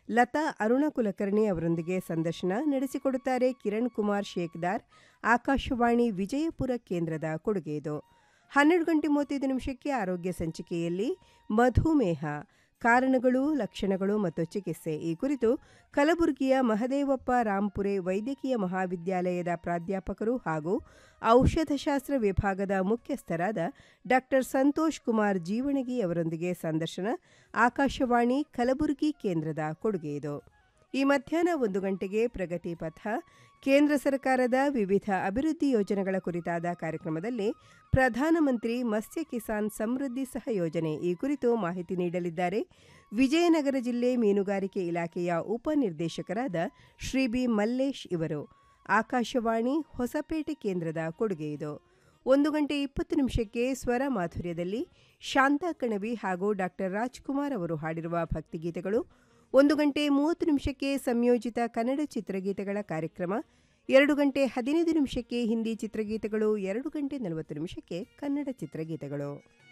ಲತಾ ಅರುಣ ಕುಲಕರ್ಣಿ ಅವರೊಂದಿಗೆ ಸಂದರ್ಶನ ನಡೆಸಿಕೊಡುತ್ತಾರೆ ಕಿರಣ್ ಕುಮಾರ್ ಶೇಕ್ದಾರ್ ಆಕಾಶವಾಣಿ ವಿಜಯಪುರ ಕೇಂದ್ರದ ಕೊಡುಗೆ ಇದು ಹನ್ನೆರಡು ಗಂಟೆ ಮೂವತ್ತೈದು ನಿಮಿಷಕ್ಕೆ ಆರೋಗ್ಯ ಸಂಚಿಕೆಯಲ್ಲಿ ಮಧುಮೇಹ ಕಾರಣಗಳು ಲಕ್ಷಣಗಳು ಮತ್ತು ಚಿಕಿತ್ಸೆ ಈ ಕುರಿತು ಕಲಬುರಗಿಯ ಮಹದೇವಪ್ಪ ರಾಂಪುರೆ ವೈದ್ಯಕೀಯ ಮಹಾವಿದ್ಯಾಲಯದ ಪ್ರಾಧ್ಯಾಪಕರು ಹಾಗೂ ಔಷಧಶಾಸ್ತ್ರ ವಿಭಾಗದ ಮುಖ್ಯಸ್ಥರಾದ ಡಾಕ್ಟರ್ ಸಂತೋಷ್ ಕುಮಾರ್ ಜೀವಣಗಿ ಅವರೊಂದಿಗೆ ಸಂದರ್ಶನ ಆಕಾಶವಾಣಿ ಕಲಬುರಗಿ ಕೇಂದ್ರದ ಕೊಡುಗೆ ಇದು ಈ ಮಧ್ಯಾಹ್ನ ಒಂದು ಗಂಟೆಗೆ ಪ್ರಗತಿ ಪಥ ಕೇಂದ್ರ ಸರ್ಕಾರದ ವಿವಿಧ ಅಭಿವೃದ್ಧಿ ಯೋಜನೆಗಳ ಕುರಿತಾದ ಕಾರ್ಯಕ್ರಮದಲ್ಲಿ ಪ್ರಧಾನಮಂತ್ರಿ ಮತ್ಸ್ಯ ಕಿಸಾನ್ ಸಮೃದ್ಧಿ ಸಹಯೋಜನೆ ಈ ಕುರಿತು ಮಾಹಿತಿ ನೀಡಲಿದ್ದಾರೆ ವಿಜಯನಗರ ಜಿಲ್ಲೆ ಮೀನುಗಾರಿಕೆ ಇಲಾಖೆಯ ಉಪನಿರ್ದೇಶಕರಾದ ಶ್ರೀ ಬಿ ಮಲ್ಲೇಶ್ ಇವರು ಆಕಾಶವಾಣಿ ಹೊಸಪೇಟೆ ಕೇಂದ್ರದ ಕೊಡುಗೆ ಇದು ಒಂದು ಗಂಟೆ ಇಪ್ಪತ್ತು ನಿಮಿಷಕ್ಕೆ ಸ್ವರ ಮಾಧುರ್ಯದಲ್ಲಿ ಶಾಂತಾ ಕಣವಿ ಹಾಗೂ ಡಾಕ್ಟರ್ ರಾಜ್ಕುಮಾರ್ ಅವರು ಹಾಡಿರುವ ಭಕ್ತಿಗೀತೆಗಳು ಒಂದು ಗಂಟೆ ಮೂವತ್ತು ನಿಮಿಷಕ್ಕೆ ಸಂಯೋಜಿತ ಕನ್ನಡ ಚಿತ್ರಗೀತೆಗಳ ಕಾರ್ಯಕ್ರಮ ಎರಡು ಗಂಟೆ ಹದಿನೈದು ನಿಮಿಷಕ್ಕೆ ಹಿಂದಿ ಚಿತ್ರಗೀತೆಗಳು ಎರಡು ಗಂಟೆ ನಲವತ್ತು ನಿಮಿಷಕ್ಕೆ ಕನ್ನಡ ಚಿತ್ರಗೀತೆಗಳು